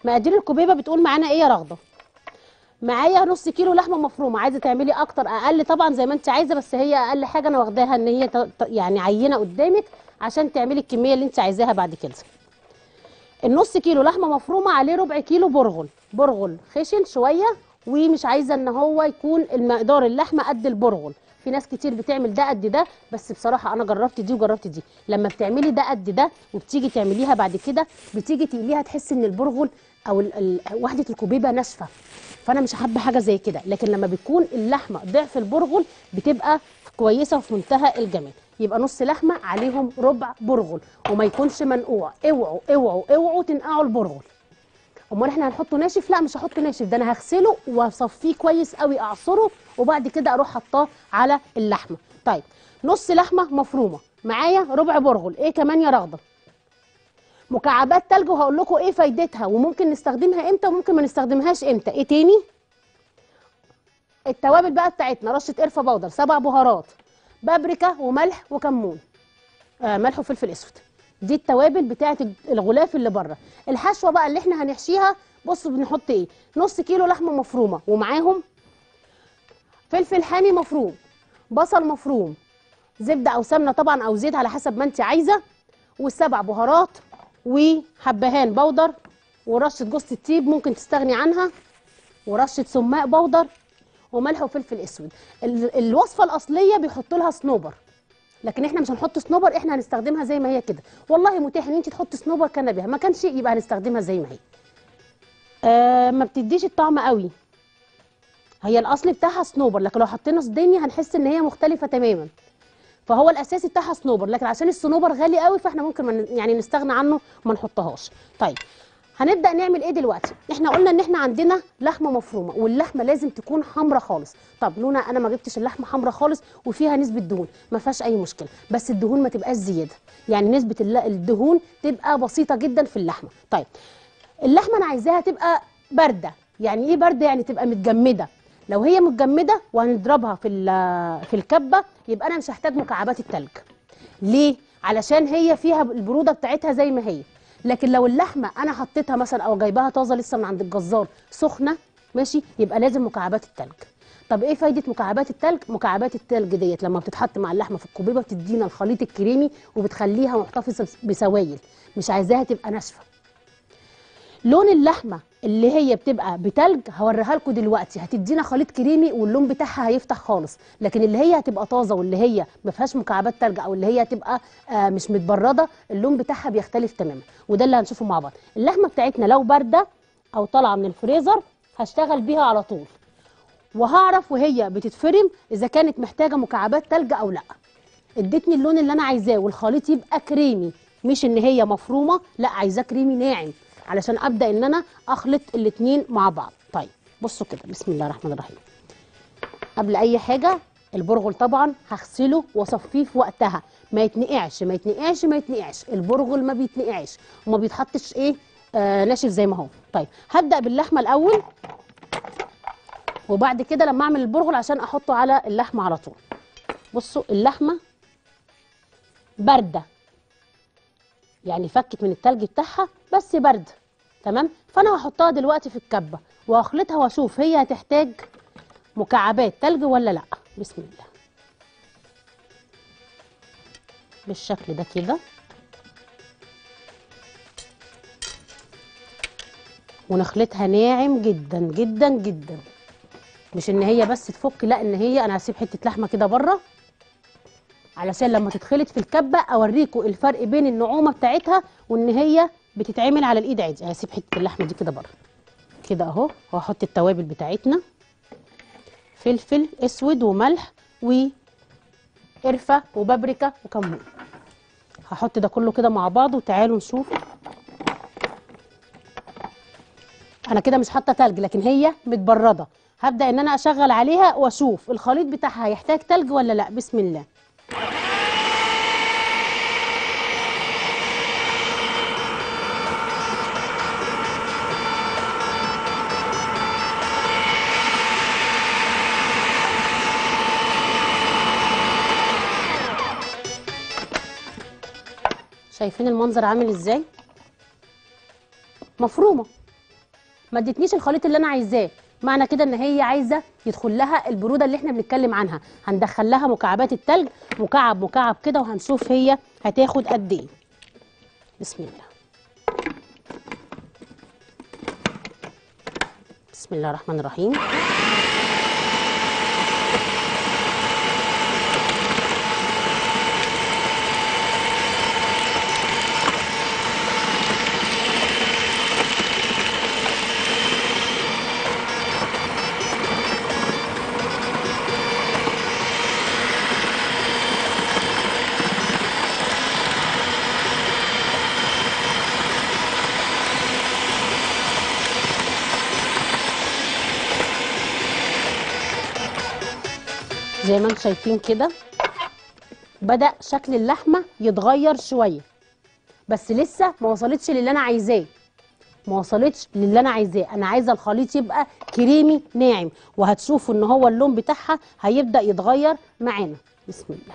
مقادير الكوبيبه بتقول معانا ايه يا رغده معايا نص كيلو لحمه مفرومه عايزه تعملي اكتر اقل طبعا زي ما انت عايزه بس هي اقل حاجه انا واخداها ان هي ت- ت- يعني عينه قدامك عشان تعملي الكميه اللي انت عايزاها بعد كده النص كيلو لحمه مفرومه عليه ربع كيلو برغل برغل خشن شويه ومش عايزه ان هو يكون المقدار اللحمه قد البرغل في ناس كتير بتعمل ده قد ده بس بصراحه انا جربت دي وجربت دي لما بتعملي ده قد ده وبتيجي تعمليها بعد كده بتيجي تقليها تحس ان البرغل او ال- ال- وحده الكوبيبه ناشفه فانا مش حابه حاجه زي كده لكن لما بتكون اللحمه ضعف البرغل بتبقى كويسه وفي منتهى الجمال يبقى نص لحمه عليهم ربع برغل وما يكونش منقوع اوعوا اوعوا اوعوا تنقعوا البرغل امال احنا هنحطه ناشف لا مش هحطه ناشف ده انا هغسله واصفيه كويس قوي اعصره وبعد كده اروح حطاه على اللحمه طيب نص لحمه مفرومه معايا ربع برغل ايه كمان يا رغده مكعبات تلج وهقول لكم ايه فايدتها وممكن نستخدمها امتى وممكن ما نستخدمهاش امتى ايه تاني التوابل بقى بتاعتنا رشه قرفه بودر سبع بهارات بابريكا وملح وكمون آه ملح وفلفل اسود دي التوابل بتاعه الغلاف اللي بره الحشوه بقى اللي احنا هنحشيها بصوا بنحط ايه نص كيلو لحمه مفرومه ومعاهم فلفل حامي مفروم بصل مفروم زبده او سمنه طبعا او زيت على حسب ما انت عايزه والسبع بهارات وحبهان بودر ورشه جوز الطيب ممكن تستغني عنها ورشه سماق بودر وملح وفلفل اسود ال- الوصفه الاصليه بيحط لها صنوبر لكن احنا مش هنحط صنوبر احنا هنستخدمها زي ما هي كده والله متاح ان انت تحطي صنوبر كان بها ما كانش يبقى هنستخدمها زي ما هي آه ما بتديش الطعم قوي هي الاصل بتاعها صنوبر لكن لو حطينا صديني هنحس ان هي مختلفه تماما فهو الاساسي بتاعها صنوبر لكن عشان الصنوبر غالي قوي فاحنا ممكن من يعني نستغنى عنه وما نحطهاش طيب هنبدا نعمل ايه دلوقتي احنا قلنا ان احنا عندنا لحمه مفرومه واللحمه لازم تكون حمرا خالص طب لونا انا ما جبتش اللحمه حمرا خالص وفيها نسبه دهون ما فيهاش اي مشكله بس الدهون ما تبقاش زياده يعني نسبه الل- الدهون تبقى بسيطه جدا في اللحمه طيب اللحمه انا عايزاها تبقى بارده يعني ايه بارده يعني تبقى متجمده لو هي متجمده وهنضربها في ال- في الكبه يبقى انا مش هحتاج مكعبات التلج ليه علشان هي فيها البروده بتاعتها زي ما هي لكن لو اللحمه انا حطيتها مثلا او جايباها طازه لسه من عند الجزار سخنه ماشي يبقى لازم مكعبات التلج طب ايه فايده مكعبات التلج مكعبات التلج ديت لما بتتحط مع اللحمه في الكوبيبه بتدينا الخليط الكريمي وبتخليها محتفظه بسوائل مش عايزاها تبقى ناشفه لون اللحمه اللي هي بتبقى بتلج هوريها لكم دلوقتي هتدينا خليط كريمي واللون بتاعها هيفتح خالص لكن اللي هي هتبقى طازه واللي هي ما فيهاش مكعبات تلج او اللي هي هتبقى آه مش متبرده اللون بتاعها بيختلف تماما وده اللي هنشوفه مع بعض اللحمه بتاعتنا لو بارده او طالعه من الفريزر هشتغل بيها على طول وهعرف وهي بتتفرم اذا كانت محتاجه مكعبات تلج او لا ادتني اللون اللي انا عايزاه والخليط يبقى كريمي مش ان هي مفرومه لا عايزاه كريمي ناعم علشان ابدا ان انا اخلط الاتنين مع بعض طيب بصوا كده بسم الله الرحمن الرحيم قبل اي حاجه البرغل طبعا هغسله واصفيه في وقتها ما يتنقعش ما يتنقعش ما يتنقعش البرغل ما بيتنقعش وما بيتحطش ايه آه ناشف زي ما هو طيب هبدا باللحمه الاول وبعد كده لما اعمل البرغل عشان احطه على اللحمه على طول بصوا اللحمه بارده يعني فكت من التلج بتاعها بس بارده تمام فانا هحطها دلوقتي في الكبه واخلطها واشوف هي هتحتاج مكعبات تلج ولا لا بسم الله بالشكل ده كده ونخلطها ناعم جدا جدا جدا مش ان هي بس تفك لا ان هي انا هسيب حته لحمه كده بره علشان لما تتخلط في الكبه اوريكم الفرق بين النعومه بتاعتها وان هي بتتعمل على الايد عادي هسيب حته اللحمه دي كده بره كده اهو وهحط التوابل بتاعتنا فلفل اسود وملح وقرفه وبابريكا وكمون هحط ده كله كده مع بعض وتعالوا نشوف انا كده مش حاطه تلج لكن هي متبرده هبدا ان انا اشغل عليها واشوف الخليط بتاعها هيحتاج تلج ولا لا بسم الله شايفين المنظر عامل ازاي مفرومه ما ادتنيش الخليط اللي انا عايزاه معنى كده ان هي عايزه يدخل لها البروده اللي احنا بنتكلم عنها هندخل لها مكعبات التلج مكعب مكعب كده وهنشوف هي هتاخد قد ايه بسم الله بسم الله الرحمن الرحيم زي ما انتم شايفين كده بدأ شكل اللحمة يتغير شوية بس لسه ما وصلتش للي انا عايزاه ما وصلتش للي انا عايزاه انا عايزه الخليط يبقى كريمي ناعم وهتشوفوا ان هو اللون بتاعها هيبدأ يتغير معانا بسم الله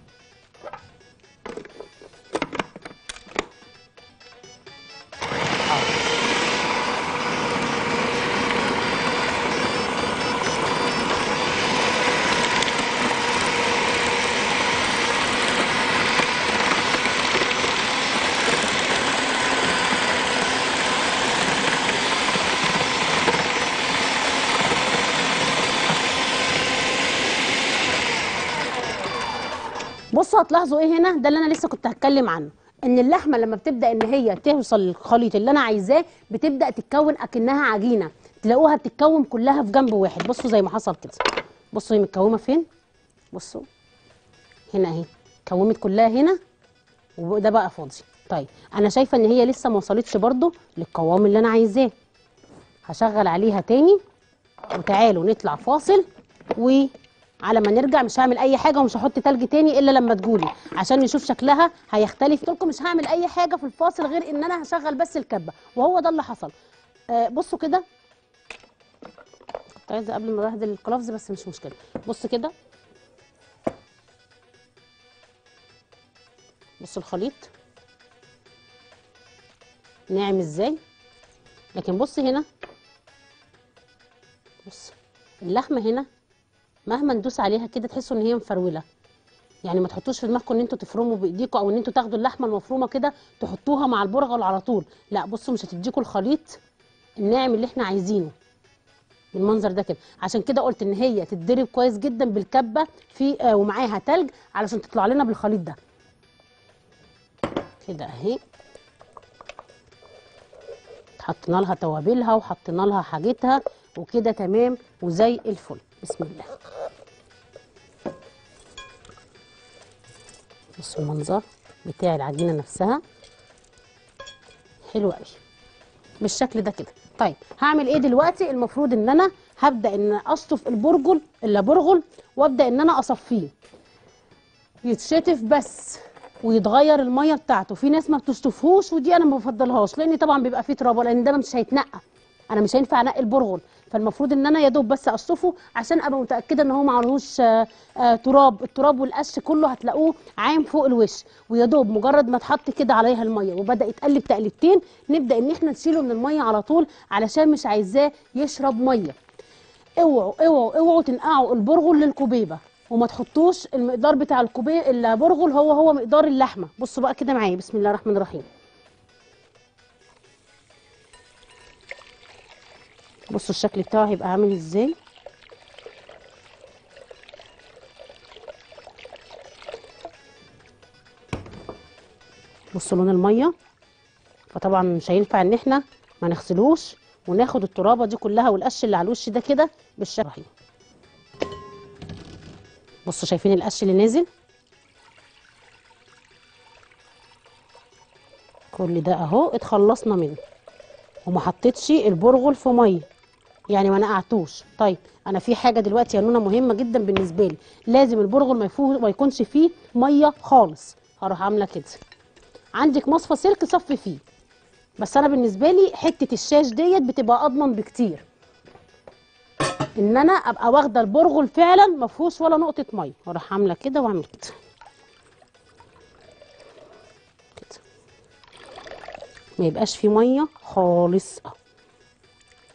بصوا هتلاحظوا ايه هنا ده اللي انا لسه كنت هتكلم عنه ان اللحمه لما بتبدا ان هي توصل للخليط اللي انا عايزاه بتبدا تتكون اكنها عجينه تلاقوها بتتكون كلها في جنب واحد بصوا زي ما حصل كده بصوا هي متكومه فين بصوا هنا اهي اتكومت كلها هنا وده بقى فاضي طيب انا شايفه ان هي لسه ما وصلتش برده للقوام اللي انا عايزاه هشغل عليها تاني وتعالوا نطلع فاصل وعلى ما نرجع مش هعمل اي حاجه ومش هحط تلج تاني الا لما تجولي عشان نشوف شكلها هيختلف قلت لكم مش هعمل اي حاجه في الفاصل غير ان انا هشغل بس الكبه وهو ده اللي حصل آه بصوا كده كنت عايزه قبل ما بهدل الكلافز بس مش مشكله بص كده بصوا الخليط ناعم ازاي لكن بص هنا بص اللحمه هنا مهما ندوس عليها كده تحسوا ان هي مفروله يعني ما تحطوش في دماغكم ان انتوا تفرموا بايديكم او ان انتوا تاخدوا اللحمه المفرومه كده تحطوها مع البرغل على طول لا بصوا مش هتديكوا الخليط الناعم اللي احنا عايزينه بالمنظر ده كده عشان كده قلت ان هي تتضرب كويس جدا بالكبه في آه ومعاها تلج علشان تطلع لنا بالخليط ده كده اهي حطينا لها توابلها وحطينا لها حاجتها وكده تمام وزي الفل بسم الله بصوا المنظر بتاع العجينه نفسها حلو قوي بالشكل ده كده طيب هعمل ايه دلوقتي المفروض ان انا هبدا ان اشطف البرغل الا برغل وابدا ان انا اصفيه يتشطف بس ويتغير الميه بتاعته في ناس ما بتشطفهوش ودي انا ما بفضلهاش لان طبعا بيبقى فيه تراب لان ده مش هيتنقى انا مش هينفع انقي البرغل فالمفروض ان انا يا دوب بس اشطفه عشان ابقى متاكده ان هو معلهوش آه، آه، تراب التراب والقش كله هتلاقوه عام فوق الوش ويا دوب مجرد ما اتحط كده عليها الميه وبدا يتقلب تقلبتين نبدا ان احنا نشيله من الميه على طول علشان مش عايزاه يشرب ميه اوعوا اوعوا اوعوا تنقعوا البرغل للكوبيبه وما تحطوش المقدار بتاع الكوبي البرغل هو هو مقدار اللحمه بصوا بقى كده معايا بسم الله الرحمن الرحيم بصوا الشكل بتاعه هيبقى عامل ازاي بصوا لون الميه فطبعا مش هينفع ان احنا ما نغسلوش وناخد الترابه دي كلها والقش اللي على الوش ده كده بالشكل الرحيم بصوا شايفين القش اللي نازل كل ده اهو اتخلصنا منه وما حطيتش البرغل في ميه يعني ما نقعتوش طيب انا في حاجه دلوقتي يا نونا مهمه جدا بالنسبه لي لازم البرغل ما, يفوه ما يكونش فيه ميه خالص هروح عامله كده عندك مصفى سلك صفي فيه بس انا بالنسبه لي حته الشاش ديت بتبقى اضمن بكتير ان انا ابقى واخده البرغل فعلا ما فيهوش ولا نقطه ميه واروح عامله كده واعمل كده كده ما يبقاش فيه ميه خالص اهو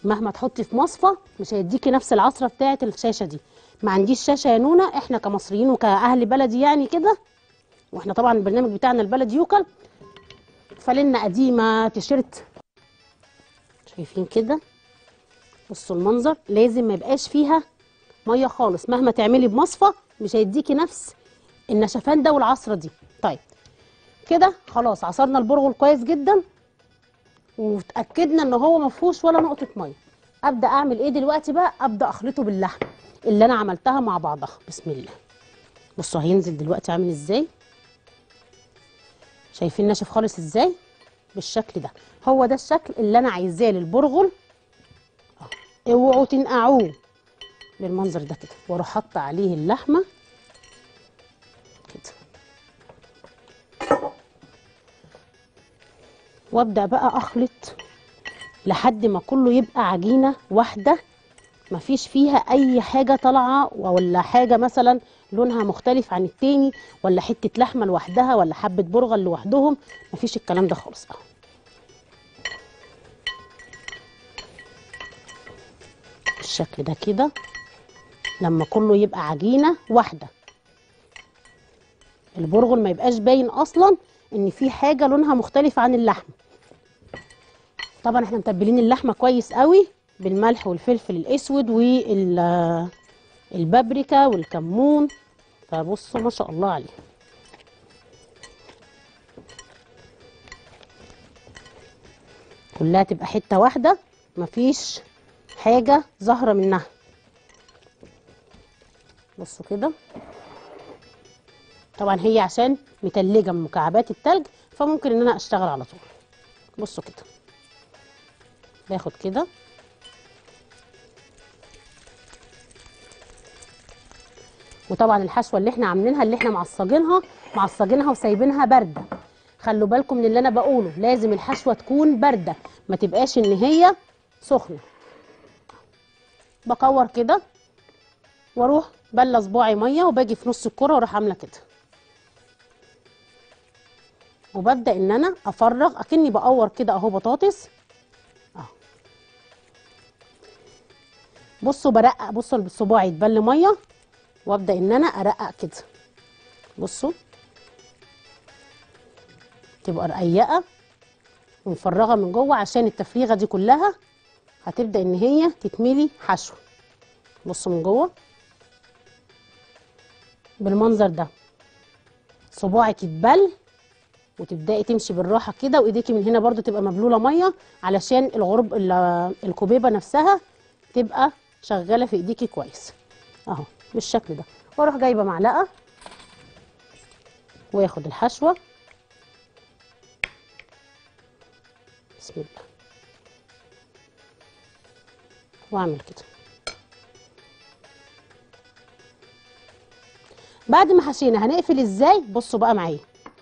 مهما تحطي في مصفى مش هيديكي نفس العصره بتاعه الشاشه دي ما عنديش شاشه يا نونا احنا كمصريين وكاهل بلدي يعني كده واحنا طبعا البرنامج بتاعنا البلد يوكل فلنا قديمه تيشيرت شايفين كده بصوا المنظر لازم ما يبقاش فيها ميه خالص مهما تعملي بمصفى مش هيديكي نفس النشفان ده والعصره دي طيب كده خلاص عصرنا البرغل كويس جدا وتاكدنا ان هو ما فيهوش ولا نقطه ميه ابدا اعمل ايه دلوقتي بقى ابدا اخلطه باللحم اللي انا عملتها مع بعضها بسم الله بصوا هينزل دلوقتي عامل ازاي شايفين ناشف خالص ازاي بالشكل ده هو ده الشكل اللي انا عايزاه للبرغل أهو. اوعوا تنقعوه بالمنظر ده كده واروح حاطه عليه اللحمه كده وابدا بقى اخلط لحد ما كله يبقى عجينه واحده مفيش فيها اي حاجه طالعه ولا حاجه مثلا لونها مختلف عن التاني ولا حته لحمه لوحدها ولا حبه برغل لوحدهم مفيش الكلام ده خالص اهو بالشكل ده كده لما كله يبقى عجينه واحده البرغل ما يبقاش باين اصلا ان في حاجه لونها مختلف عن اللحم طبعا احنا متبلين اللحمه كويس قوي بالملح والفلفل الاسود والبابريكا والكمون فبصوا ما شاء الله عليه كلها تبقى حته واحده مفيش حاجه ظاهره منها بصوا كده طبعا هي عشان متلجه من مكعبات التلج فممكن ان انا اشتغل على طول بصوا كده باخد كده وطبعا الحشوه اللي احنا عاملينها اللي احنا معصجينها معصجينها وسايبينها بارده خلوا بالكم من اللي انا بقوله لازم الحشوه تكون بارده ما تبقاش ان هي سخنه بكور كده واروح بله صباعي ميه وباجي في نص الكره واروح عامله كده وببدا ان انا افرغ اكني بقور كده اهو بطاطس اهو بصوا برقق بصوا صباعي يتبل ميه وابدا ان انا ارقق كده بصوا تبقى رقيقه ومفرغه من جوه عشان التفريغه دي كلها هتبدا ان هي تتملي حشو بصوا من جوه بالمنظر ده صباعك يتبل وتبداي تمشي بالراحه كده وايديكي من هنا برضو تبقى مبلوله ميه علشان الغرب ال- الكوبيبه نفسها تبقى شغاله في ايديكي كويس اهو بالشكل ده واروح جايبه معلقه واخد الحشوه بسم الله واعمل كده بعد ما حشينا هنقفل ازاي بصوا بقى معايا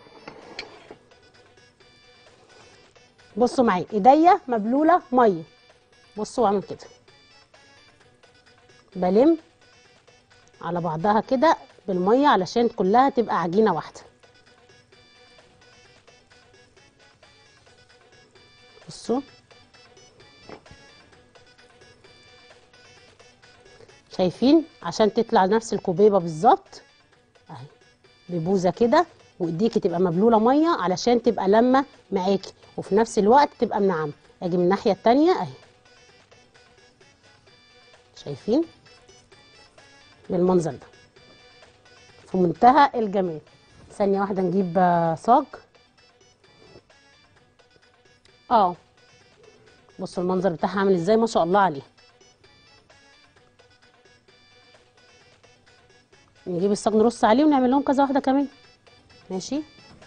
بصوا معايا ايديا مبلوله ميه بصوا واعمل كده بلم على بعضها كده بالميه علشان كلها تبقى عجينه واحده بصوا شايفين عشان تطلع نفس الكوبيبه بالظبط اهي ببوزه كده وايديكي تبقى مبلوله ميه علشان تبقى لمه معاكي وفي نفس الوقت تبقى منعمه اجي من الناحيه التانيه اهي شايفين بالمنظر ده في منتهى الجمال ثانيه واحده نجيب آه، صاج اه بصوا المنظر بتاعها عامل ازاي ما شاء الله عليه نجيب الصاج نرص عليه ونعمل لهم كذا واحده كمان ماشي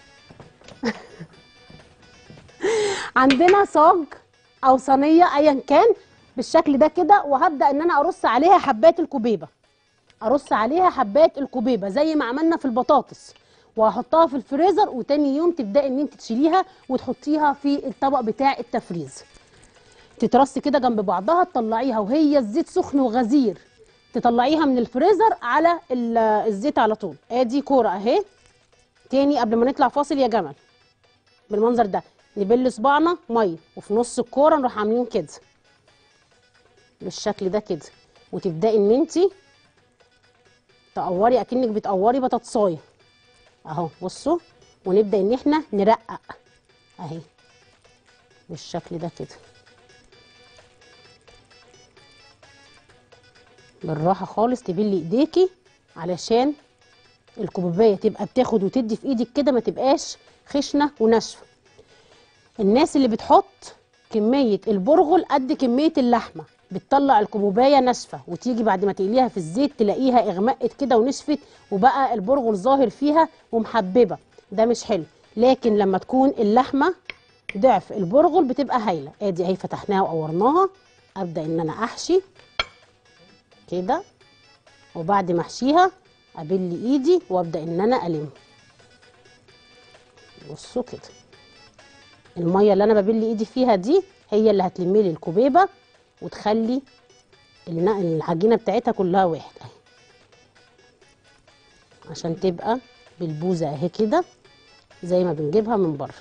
عندنا صاج او صينيه ايا كان بالشكل ده كده وهبدا ان انا ارص عليها حبات الكوبيبه ارص عليها حبات الكوبيبه زي ما عملنا في البطاطس وهحطها في الفريزر وتاني يوم تبداي ان انت تشيليها وتحطيها في الطبق بتاع التفريز تترص كده جنب بعضها تطلعيها وهي الزيت سخن وغزير تطلعيها من الفريزر على ال- الزيت على طول ادي كوره اهي تاني قبل ما نطلع فاصل يا جمل بالمنظر ده نبل صباعنا ميه وفي نص الكوره نروح عاملين كده بالشكل ده كده وتبداي ان انت تقوري اكنك بتقوري بطاطسايه اهو بصوا ونبدا ان احنا نرقق اهي بالشكل ده كده بالراحه خالص تبلي ايديكي علشان الكوبايه تبقى بتاخد وتدي في ايدك كده ما تبقاش خشنه وناشفه الناس اللي بتحط كميه البرغل قد كميه اللحمه بتطلع الكوبايه ناشفه وتيجي بعد ما تقليها في الزيت تلاقيها اغمقت كده ونشفت وبقى البرغل ظاهر فيها ومحببه ده مش حلو لكن لما تكون اللحمه ضعف البرغل بتبقى هايله ادي اهي فتحناها وقورناها ابدا ان انا احشي كده وبعد ما احشيها ابل ايدي وابدا ان انا الم بصوا كده الميه اللي انا ببل ايدي فيها دي هي اللي هتلمي لي الكوبيبه وتخلي الن- العجينه بتاعتها كلها واحد اهي عشان تبقى بالبوزه اهي كده زي ما بنجيبها من بره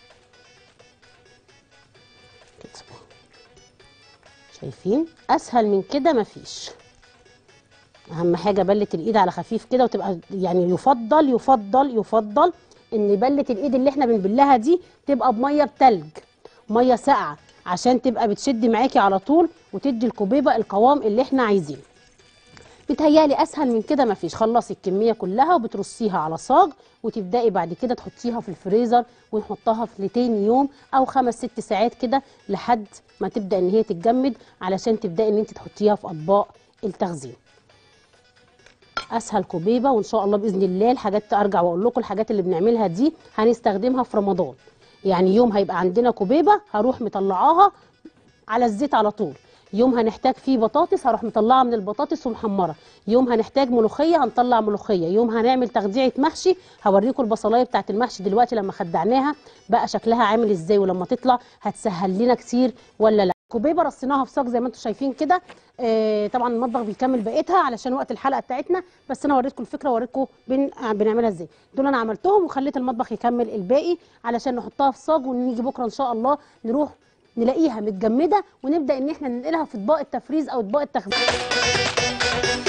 كده شايفين اسهل من كده مفيش اهم حاجه بله الايد على خفيف كده وتبقى يعني يفضل يفضل يفضل ان بله الايد اللي احنا بنبلها دي تبقى بميه بتلج ميه ساقعه عشان تبقى بتشد معاكي على طول وتدي الكوبيبه القوام اللي احنا عايزينه بتهيالي اسهل من كده مفيش خلصي الكميه كلها وبترصيها على صاج وتبداي بعد كده تحطيها في الفريزر ونحطها في لتاني يوم او خمس ست ساعات كده لحد ما تبدا ان هي تتجمد علشان تبداي ان انت تحطيها في اطباق التخزين اسهل كوبيبه وان شاء الله باذن الله الحاجات ارجع واقول لكم الحاجات اللي بنعملها دي هنستخدمها في رمضان يعني يوم هيبقى عندنا كوبيبه هروح مطلعاها على الزيت على طول يوم هنحتاج فيه بطاطس هروح مطلعه من البطاطس ومحمره يوم هنحتاج ملوخيه هنطلع ملوخيه يوم هنعمل تخديعه محشي هوريكم البصلايه بتاعه المحشي دلوقتي لما خدعناها بقى شكلها عامل ازاي ولما تطلع هتسهل لنا كتير ولا لا كوبيبه رصيناها في صاج زي ما انتم شايفين كده آه طبعا المطبخ بيكمل بقيتها علشان وقت الحلقه بتاعتنا بس انا وريتكم الفكره ووريتكم بن... آه، بنعملها ازاي دول انا عملتهم وخليت المطبخ يكمل الباقي علشان نحطها في صاج ونيجي بكره ان شاء الله نروح نلاقيها متجمده ونبدا ان احنا ننقلها في اطباق التفريز او اطباق التخزين